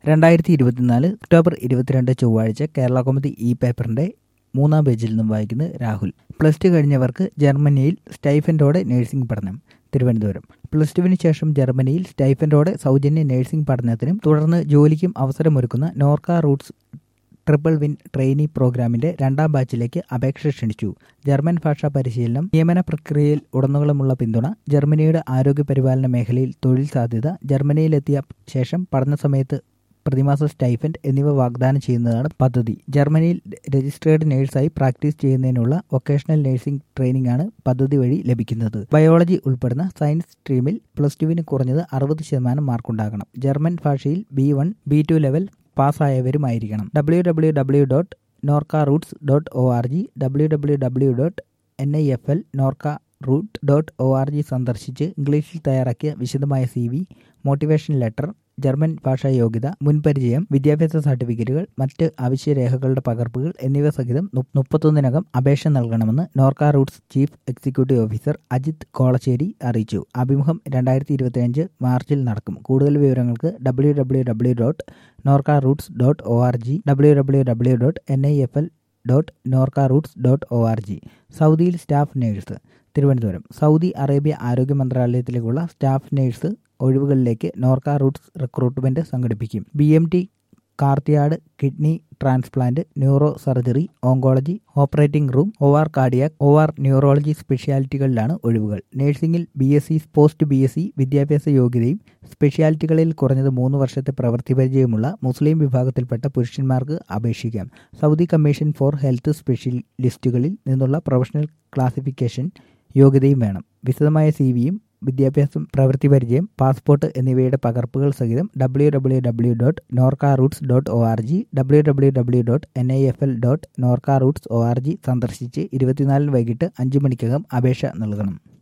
രണ്ടായിരത്തി ഇരുപത്തിനാല് ഒക്ടോബർ ഇരുപത്തിരണ്ട് ചൊവ്വാഴ്ച കേരള കൗമുദി ഇ പേപ്പറിന്റെ മൂന്നാം പേജിൽ നിന്നും വായിക്കുന്നത് രാഹുൽ പ്ലസ് ടു കഴിഞ്ഞവർക്ക് ജർമ്മനിയിൽ സ്റ്റൈഫൻഡോടെ നഴ്സിംഗ് പഠനം തിരുവനന്തപുരം പ്ലസ് ടുവിന് ശേഷം ജർമ്മനിയിൽ സ്റ്റൈഫൻഡോടെ സൗജന്യ നഴ്സിംഗ് പഠനത്തിനും തുടർന്ന് ജോലിക്കും അവസരമൊരുക്കുന്ന Norka Roots triple win trainee പ്രോഗ്രാമിന്റെ രണ്ടാം ബാച്ചിലേക്ക് അപേക്ഷ ക്ഷണിച്ചു ജർമ്മൻ ഭാഷാ പരിശീലനം നിയമന പ്രക്രിയയിൽ ഉടനീളമുള്ള പിന്തുണ ജർമ്മനിയുടെ ആരോഗ്യ പരിപാലന മേഖലയിൽ തൊഴിൽ സാധ്യത ജർമ്മനിയിലെത്തിയ ശേഷം പഠന സമയത്ത് പ്രതിമാസ സ്റ്റൈഫൻഡ് എന്നിവ വാഗ്ദാനം ചെയ്യുന്നതാണ് പദ്ധതി ജർമ്മനിയിൽ രജിസ്ട്രേഡ് നഴ്സായി പ്രാക്ടീസ് ചെയ്യുന്നതിനുള്ള വൊക്കേഷണൽ നഴ്സിംഗ് ട്രെയിനിംഗ് ആണ് പദ്ധതി വഴി ലഭിക്കുന്നത് ബയോളജി ഉൾപ്പെടുന്ന സയൻസ് സ്ട്രീമിൽ പ്ലസ് ടുവിന് കുറഞ്ഞത് അറുപത് ശതമാനം മാർക്കുണ്ടാകണം ജർമ്മൻ ഭാഷയിൽ B one B two level പാസ്സായവരുമായിരിക്കണം W W W dot Norka Roots dot O R G W W W dot N I F L Norka root dot O R G സന്ദർശിച്ച് ഇംഗ്ലീഷിൽ തയ്യാറാക്കിയ വിശദമായ C V motivation letter German ഭാഷാ യോഗ്യത മുൻപരിചയം വിദ്യാഭ്യാസ സർട്ടിഫിക്കറ്റുകൾ മറ്റ് ആവശ്യ രേഖകളുടെ പകർപ്പുകൾ എന്നിവ സഹിതം മുപ്പത്തൊന്നിനകം അപേക്ഷ നൽകണമെന്ന് Norka Roots chief executive officer Ajith Kolassery അറിയിച്ചു അഭിമുഖം രണ്ടായിരത്തി ഇരുപത്തിയഞ്ച് മാർച്ചിൽ നടക്കും കൂടുതൽ വിവരങ്ങൾക്ക് W W W dot Norka Roots dot O R G W W W dot N I F L dot Norka Roots dot O R G സൗദിയിൽ staff nurse Thiruvananthapuram Saudi Arabia ആരോഗ്യ മന്ത്രാലയത്തിലേക്കുള്ള സ്റ്റാഫ് നേഴ്സ് ഒഴിവുകളിലേക്ക് നോർക്ക റൂട്ട്സ് റിക്രൂട്ട്മെന്റ് സംഘടിപ്പിക്കും B M T cardiac kidney transplant neuro surgery oncology operating room O R cardiac O R neurology സ്പെഷ്യാലിറ്റികളിലാണ് ഒഴിവുകൾ നഴ്സിംഗിൽ B S C post B S C വിദ്യാഭ്യാസ യോഗ്യതയും സ്പെഷ്യാലിറ്റികളിൽ കുറഞ്ഞത് മൂന്ന് വർഷത്തെ പ്രവൃത്തി പരിചയമുള്ള മുസ്ലിം വിഭാഗത്തിൽപ്പെട്ട പുരുഷന്മാർക്ക് അപേക്ഷിക്കാം സൗദി കമ്മീഷൻ ഫോർ ഹെൽത്ത് സ്പെഷ്യലിസ്റ്റുകളിൽ നിന്നുള്ള പ്രൊഫഷണൽ ക്ലാസിഫിക്കേഷൻ യോഗ്യതയും വേണം വിശദമായ സി വിയും വിദ്യാഭ്യാസം പ്രവൃത്തി പരിചയം പാസ്പോർട്ട് എന്നിവയുടെ പകർപ്പുകൾ സഹിതം W W W dot Norka Roots dot O R G W W W dot N I F L dot Norka Roots O R G സന്ദർശിച്ച് ഇരുപത്തിനാലിന് വൈകിട്ട് അഞ്ച് മണിക്കകം അപേക്ഷ നൽകണം